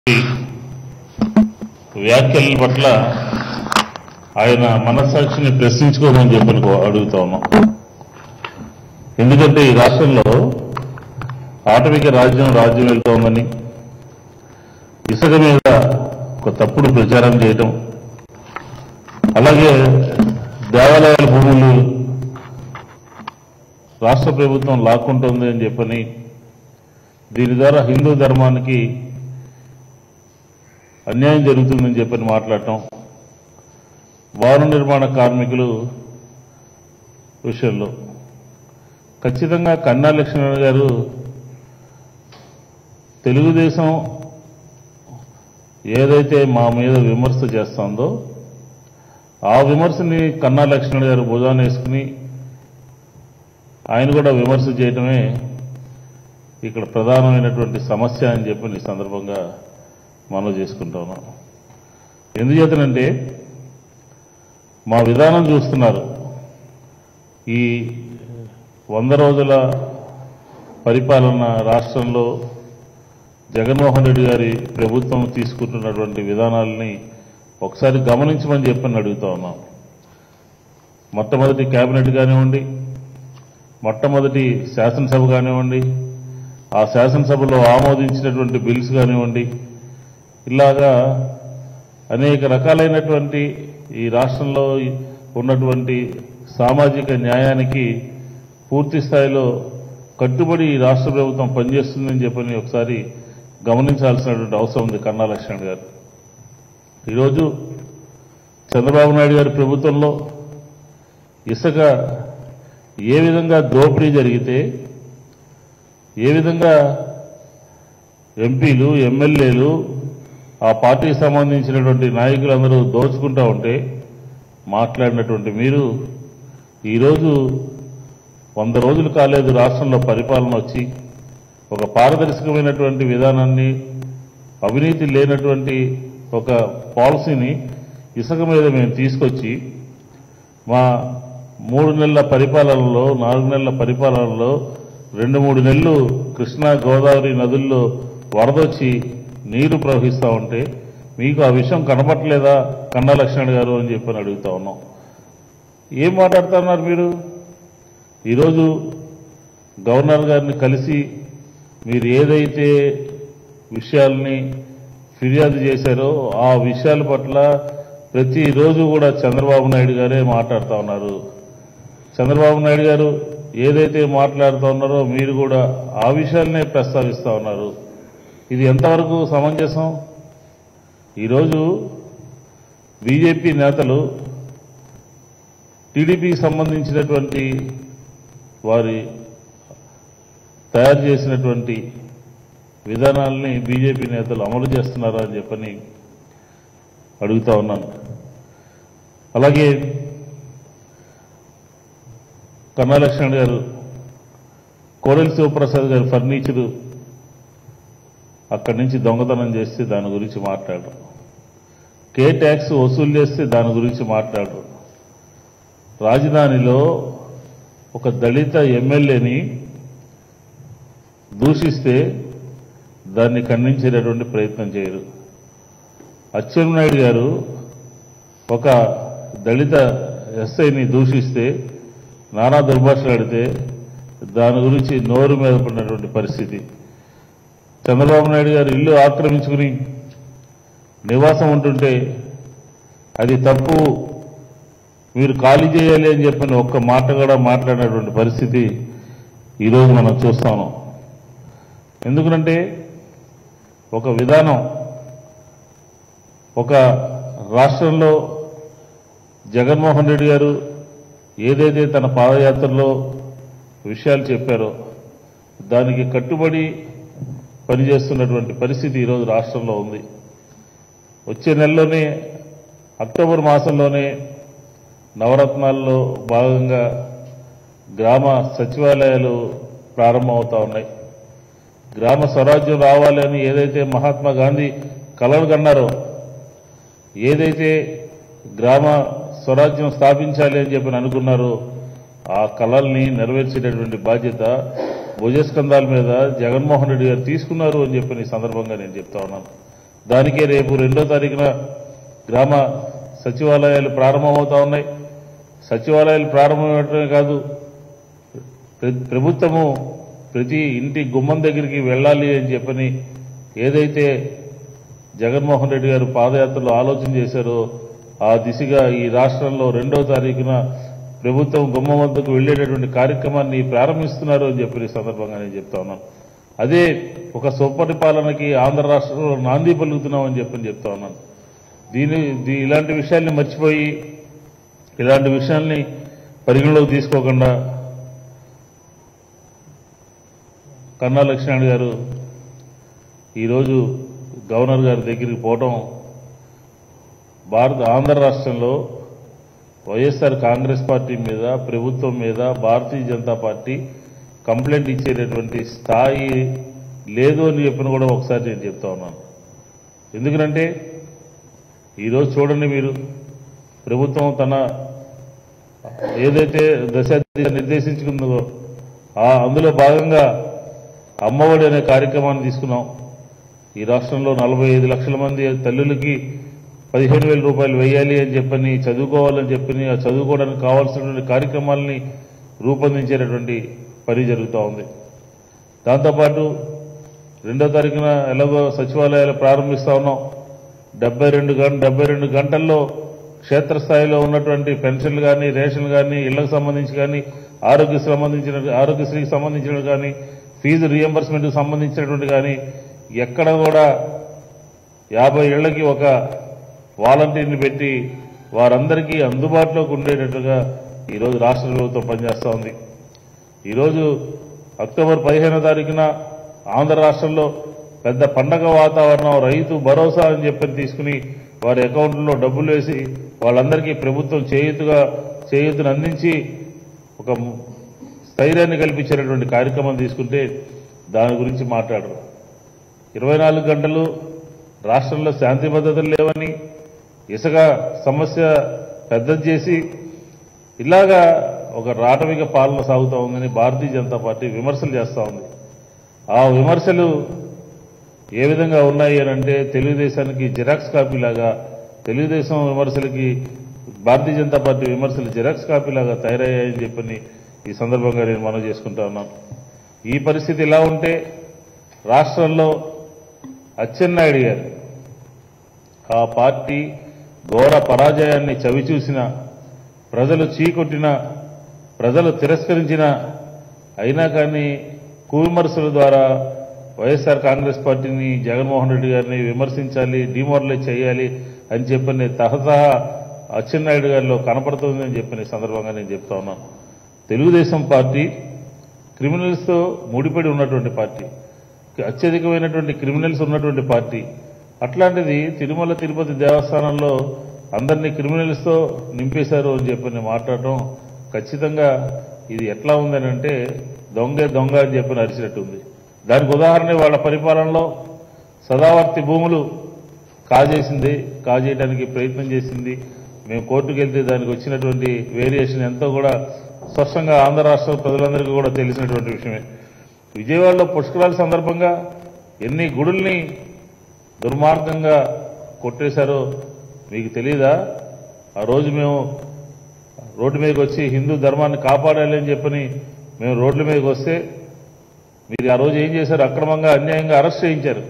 వ్యాఖ్యల పట్ల ఆయన మనస్సాక్షిని ప్రశ్నించుకోమని చెప్పని కో- అడుగుతా ఉన్నాం ఎందుకంటే ఈ రాష్ట్రంలో ఆటవిక రాజ్యం రాజ్యం వెళ్తోందని ఇసుక మీద ఒక తప్పుడు ప్రచారం చేయటం అలాగే దేవాలయాల భూములు రాష్ట్ర ప్రభుత్వం లాక్కుంటుంది అని చెప్పని దీని ద్వారా హిందూ ధర్మానికి అన్యాయం జరుగుతుందని చెప్పని మాట్లాడటం భవన నిర్మాణ కార్మికులు విషయంలో ఖచ్చితంగా కన్నా లక్ష్మణ గారు తెలుగుదేశం ఏదైతే మా మీద విమర్శ చేస్తుందో ఆ విమర్శని కన్నా లక్ష్మణ్ గారు భుజాన వేసుకుని ఆయన కూడా విమర్శ చేయటమే ఇక్కడ ప్రధానమైనటువంటి సమస్య అని చెప్పి ఈ సందర్భంగా మనవి చేసుకుంటా ఉన్నాం ఎందుచేతనంటే మా విధానం చూస్తున్నారు ఈ వంద రోజుల పరిపాలన రాష్ట్రంలో జగన్మోహన్ రెడ్డి గారి ప్రభుత్వం తీసుకుంటున్నటువంటి విధానాలని ఒకసారి గమనించమని చెప్పని అడుగుతా ఉన్నాం మొట్టమొదటి కేబినెట్ కానివ్వండి మొట్టమొదటి శాసనసభ కానివ్వండి ఆ శాసనసభలో ఆమోదించినటువంటి బిల్స్ కానివ్వండి ఇలాగా అనేక రకాలైనటువంటి ఈ రాష్ట్రంలో ఉన్నటువంటి సామాజిక న్యాయానికి పూర్తి స్థాయిలో కట్టుబడి ఈ రాష్ట్ర ప్రభుత్వం పనిచేస్తుందని చెప్పని ఒకసారి గమనించాల్సినటువంటి అవసరం ఉంది కన్నా లక్ష్మణ్ గారు ఈరోజు చంద్రబాబు నాయుడు గారి ప్రభుత్వంలో ఇసుక ఏ విధంగా దోపిడీ జరిగితే ఏ విధంగా ఎంపీలు ఎమ్మెల్యేలు ఆ పార్టీకి సంబంధించినటువంటి నాయకులందరూ దోచుకుంటా ఉంటే మాట్లాడినటువంటి మీరు ఈరోజు వంద రోజులు కాలేదు రాష్ట్రంలో పరిపాలన వచ్చి ఒక పారదర్శకమైనటువంటి విధానాన్ని అవినీతి లేనటువంటి ఒక పాలసీని ఇసుక మీద మేము తీసుకొచ్చి మా మూడు నెలల పరిపాలనలో నాలుగు నెలల పరిపాలనలో రెండు మూడు నెలలు కృష్ణా గోదావరి నదుల్లో వరదొచ్చి నీరు ప్రవహిస్తూ ఉంటే మీకు ఆ విషయం కనపట్లేదా కన్నా లక్ష్మణ్ గారు అని చెప్పని అడుగుతా ఉన్నాం ఏం మాట్లాడుతున్నారు మీరు ఈరోజు గవర్నర్ గారిని కలిసి మీరు ఏదైతే విషయాల్ని ఫిర్యాదు చేశారో ఆ విషయాల పట్ల ప్రతిరోజు కూడా చంద్రబాబు నాయుడు గారే మాట్లాడుతూ ఉన్నారు చంద్రబాబు నాయుడు గారు ఏదైతే మాట్లాడుతూ ఉన్నారో మీరు కూడా ఆ విషయాలనే ప్రస్తావిస్తూ ఉన్నారు ఇది ఎంతవరకు సమంజసం ఈరోజు బీజేపీ నేతలు టీడీపీకి సంబంధించినటువంటి వారి తయారు చేసినటువంటి విధానాలని బీజేపీ నేతలు అమలు చేస్తున్నారా అని చెప్పని అడుగుతా ఉన్నాను అలాగే కన్నాలక్ష్మణ్ గారు కోడెల శివప్రసాద్ గారి ఫర్నిచరు అక్కడి నుంచి దొంగతనం చేస్తే దాని గురించి మాట్లాడరు కే ట్యాక్స్ వసూలు చేస్తే దాని గురించి మాట్లాడరు రాజధానిలో ఒక దళిత ఎమ్మెల్యేని దూషిస్తే దాన్ని ఖండించేటటువంటి ప్రయత్నం చేయరు అచ్చెన్నాయుడు గారు ఒక దళిత ఎస్ఐని దూషిస్తే నానా దుర్భాషలాడితే దాని గురించి నోరు మీద పడినటువంటి పరిస్థితి చంద్రబాబు నాయుడు గారు ఇల్లు ఆక్రమించుకుని నివాసం ఉంటుంటే అది తప్పు మీరు ఖాళీ చేయాలి అని చెప్పిన ఒక్క మాట కూడా మాట్లాడినటువంటి పరిస్థితి ఈరోజు మనం చూస్తాము ఎందుకంటే ఒక విధానం ఒక రాష్ట్రంలో జగన్మోహన్ రెడ్డి గారు ఏదైతే తన పాదయాత్రలో విషయాలు చెప్పారో దానికి కట్టుబడి పనిచేస్తున్నటువంటి పరిస్థితి ఈరోజు రాష్ట్రంలో ఉంది వచ్చే నెలలోనే అక్టోబర్ మాసంలోనే నవరత్నాల్లో భాగంగా గ్రామ సచివాలయాలు ప్రారంభమవుతా ఉన్నాయి గ్రామ స్వరాజ్యం రావాలని ఏదైతే మహాత్మా గాంధీ కలలు కన్నారో ఏదైతే గ్రామ స్వరాజ్యం స్థాపించాలి అని చెప్పి అనుకున్నారో ఆ కళల్ని నెరవేర్చేటటువంటి బాధ్యత భుజస్కంధాల మీద జగన్మోహన్ రెడ్డి గారు తీసుకున్నారు అని చెప్పి ఈ సందర్భంగా నేను చెప్తా ఉన్నాను దానికే రేపు రెండో తారీఖున గ్రామ సచివాలయాలు ప్రారంభమవుతా ఉన్నాయి సచివాలయాలు ప్రారంభమవటమే కాదు ప్ర- ప్రభుత్వము ప్రతి ఇంటి గుమ్మం దగ్గరికి వెళ్ళాలి అని చెప్పని ఏదైతే జగన్మోహన్ రెడ్డి గారు పాదయాత్రలో ఆలోచన చేశారో ఆ దిశగా ఈ రాష్ట్రంలో రెండో తారీఖున ప్రభుత్వం గుమ్మం వద్దకు వెళ్లేటటువంటి కార్యక్రమాన్ని ప్రారంభిస్తున్నారు అని చెప్పి ఈ సందర్భంగా నేను చెప్తా ఉన్నాను అదే ఒక సుపరిపాలనకి ఆంధ్ర రాష్ట్రంలో నాంది పలుకుతున్నామని చెప్పని చెప్తా ఉన్నాను దీని దీ- ఇలాంటి విషయాల్ని మర్చిపోయి ఇలాంటి విషయాల్ని పరిగణలోకి తీసుకోకుండా కన్నా లక్ష్మణ్ గారు ఈరోజు గవర్నర్ గారి దగ్గరికి పోవటం భారత ఆంధ్ర రాష్ట్రంలో వైఎస్ఆర్ కాంగ్రెస్ పార్టీ మీద ప్రభుత్వం మీద భారతీయ జనతా పార్టీ కంప్లైంట్ ఇచ్చేటటువంటి స్థాయి లేదు అని చెప్పిన కూడా ఒకసారి నేను చెప్తా ఉన్నాను ఎందుకంటే ఈరోజు చూడండి మీరు ప్రభుత్వం తన ఏదైతే దశ దిశ నిర్దేశించుకుందో ఆ అందులో భాగంగా అమ్మఒడి అనే కార్యక్రమాన్ని తీసుకున్నాం ఈ రాష్ట్రంలో నలభై ఐదు లక్షల మంది తల్లులకి పదిహేను వేల రూపాయలు వేయాలి అని చెప్పని చదువుకోవాలని చెప్పని ఆ చదువుకోవడానికి కావాల్సినటువంటి కార్యక్రమాలని రూపొందించేటటువంటి పని జరుగుతూ ఉంది దాంతోపాటు రెండో తారీఖున ఎలాగో సచివాలయాలు ప్రారంభిస్తా ఉన్నాం డెబ్బై రెండు గంట డెబ్బై రెండు గంటల్లో క్షేత్రస్థాయిలో ఉన్నటువంటి పెన్షన్లు కానీ రేషన్లు కానీ ఇళ్లకు సంబంధించి కానీ ఆరోగ్య సంబంధించిన ఆరోగ్యశ్రీకి సంబంధించినవి కానీ ఫీజు రియంబర్స్మెంట్కి సంబంధించినటువంటి కానీ ఎక్కడ కూడా యాభై ఏళ్లకి ఒక వాలంటీర్ని పెట్టి వారందరికీ అందుబాటులోకి ఉండేటట్టుగా ఈరోజు రాష్ట్ర ప్రభుత్వం పనిచేస్తూ ఉంది ఈరోజు అక్టోబర్ పదిహేనో తారీఖున ఆంధ్ర రాష్ట్రంలో పెద్ద పండగ వాతావరణం రైతు భరోసా అని చెప్పని తీసుకుని వారి అకౌంట్లో డబ్బులు వేసి వాళ్ళందరికీ ప్రభుత్వం చేయూతుగా చేయూతను అందించి ఒక స్థైర్యాన్ని కల్పించేటటువంటి కార్యక్రమం తీసుకుంటే దాని గురించి మాట్లాడరు ఇరవై నాలుగు గంటలు రాష్ట్రంలో శాంతి భద్రతలు లేవని ఇసుక సమస్య పెద్దది చేసి ఇలాగా ఒక రాటవిక పాలన సాగుతూ ఉందని భారతీయ జనతా పార్టీ విమర్శలు చేస్తూ ఉంది ఆ విమర్శలు ఏ విధంగా ఉన్నాయి అని అంటే తెలుగుదేశానికి జిరాక్స్ కాపీ లాగా తెలుగుదేశం విమర్శలకి భారతీయ జనతా పార్టీ విమర్శలు జిరాక్స్ కాపీ లాగా తయారయ్యాయని చెప్పని ఈ సందర్భంగా నేను మనం చేసుకుంటా ఉన్నాను ఈ పరిస్థితి ఇలా ఉంటే రాష్ట్రంలో అచ్చెన్నాయుడు గారు ఆ పార్టీ ఘోర పరాజయాన్ని చవిచూసిన ప్రజలు చీకొట్టిన ప్రజలు తిరస్కరించిన అయినా కానీ కూవిమర్శల ద్వారా వైఎస్ఆర్ కాంగ్రెస్ పార్టీని జగన్మోహన్ రెడ్డి గారిని విమర్శించాలి డిమోరలైజ్ చేయాలి అని చెప్పని తహతహ అచ్చెన్నాయుడు గారిలో కనపడుతుందని చెప్పిన సందర్భంగా నేను చెప్తా ఉన్నాను తెలుగుదేశం పార్టీ క్రిమినల్స్తో ముడిపడి ఉన్నటువంటి పార్టీ అత్యధికమైనటువంటి క్రిమినల్స్ ఉన్నటువంటి పార్టీ అట్లాంటిది తిరుమల తిరుపతి దేవస్థానంలో అందరినీ క్రిమినల్స్తో నింపేశారు అని చెప్పి మాట్లాడటం ఖచ్చితంగా ఇది ఎట్లా ఉందని అంటే దొంగే దొంగ అని చెప్పి అరిచినట్టుంది దానికి ఉదాహరణ వాళ్ళ పరిపాలనలో సదావర్తి భూములు కాజేసింది కాజేయడానికి ప్రయత్నం చేసింది మేము కోర్టుకు వెళ్తే దానికి వచ్చినటువంటి వేరియేషన్ ఎంతో కూడా స్పష్టంగా ఆంధ్ర రాష్ట్ర ప్రజలందరికీ కూడా తెలిసినటువంటి విషయమే విజయవాడలో పుష్కరాల సందర్భంగా ఎన్ని గుడుల్ని దుర్మార్గంగా కొట్టేశారో మీకు తెలీదా ఆ రోజు మేము రోడ్డు మీదకి వచ్చి హిందూ ధర్మాన్ని కాపాడాలి అని చెప్పని మేము రోడ్ల మీదకి వస్తే మీరు ఆ రోజు ఏం చేశారు అక్రమంగా అన్యాయంగా అరెస్ట్ చేయించారు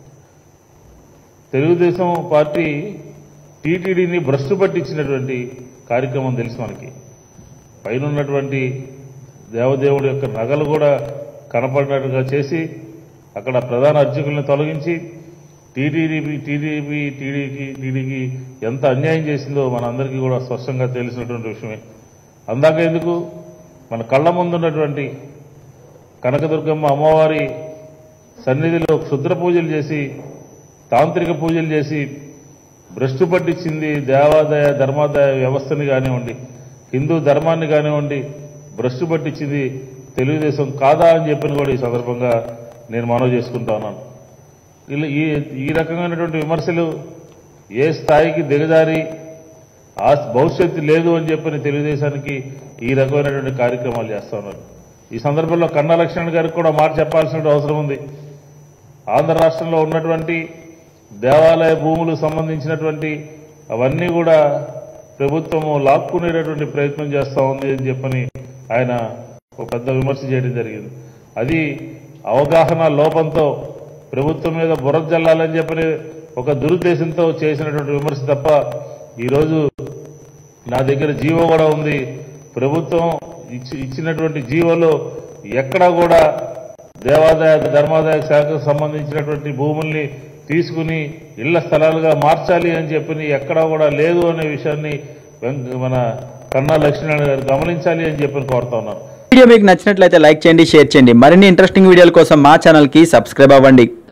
తెలుగుదేశం పార్టీ టీటీడీని భ్రష్టు పట్టించినటువంటి కార్యక్రమం తెలుసు మనకి పైన ఉన్నటువంటి దేవదేవుడి యొక్క నగలు కూడా కనపడినట్టుగా చేసి అక్కడ ప్రధాన అర్చకుల్ని తొలగించి టీడీపీ టీడీపీ టీడీకి టీడీకి ఎంత అన్యాయం చేసిందో మనందరికీ కూడా స్పష్టంగా తెలిసినటువంటి విషయమే అందాక ఎందుకు మన కళ్ళ ముందున్నటువంటి కనకదుర్గమ్మ అమ్మవారి సన్నిధిలో క్షుద్ర పూజలు చేసి తాంత్రిక పూజలు చేసి భ్రష్టు పట్టించింది దేవాదాయ ధర్మాదాయ వ్యవస్థని కానివ్వండి హిందూ ధర్మాన్ని కానివ్వండి భ్రష్టు పట్టించింది తెలుగుదేశం కాదా అని చెప్పిన కూడా ఈ సందర్భంగా నేను మనవి చేసుకుంటా ఉన్నాను ఇలా ఈ ఈ రకమైనటువంటి విమర్శలు ఏ స్థాయికి దిగజారి ఆ భవిష్యత్తు లేదు అని చెప్పని తెలుగుదేశానికి ఈ రకమైనటువంటి కార్యక్రమాలు చేస్తా ఉన్నారు ఈ సందర్భంలో కన్నా లక్ష్మణ్ గారికి కూడా మాట చెప్పాల్సిన అవసరం ఉంది ఆంధ్ర రాష్ట్రంలో ఉన్నటువంటి దేవాలయ భూములకు సంబంధించినటువంటి అవన్నీ కూడా ప్రభుత్వము లాక్కునేటటువంటి ప్రయత్నం చేస్తా ఉంది అని చెప్పని ఆయన ఒక పెద్ద విమర్శ చేయడం జరిగింది అది అవగాహన లోపంతో ప్రభుత్వం మీద బురద జల్లాలని చెప్పని ఒక దురుద్దేశంతో చేసినటువంటి విమర్శ తప్ప ఈరోజు నా దగ్గర జీవో కూడా ఉంది ప్రభుత్వం ఇచ్చి ఇచ్చినటువంటి జీవోలో ఎక్కడా కూడా దేవాదాయ ధర్మాదాయ శాఖకు సంబంధించినటువంటి భూముల్ని తీసుకుని ఇళ్ల స్థలాలుగా మార్చాలి అని చెప్పి ఎక్కడా కూడా లేదు అనే విషయాన్ని వెంక- మన కన్నా లక్ష్మీనారాయణ గారు గమనించాలి అని చెప్పి కోరుతా ఉన్నాను వీడియో మీకు నచ్చినట్లయితే లైక్ చేయండి షేర్ చేయండి మరిన్ని ఇంట్రెస్టింగ్ వీడియోల కోసం మా ఛానల్కి సబ్స్క్రైబ్ అవ్వండి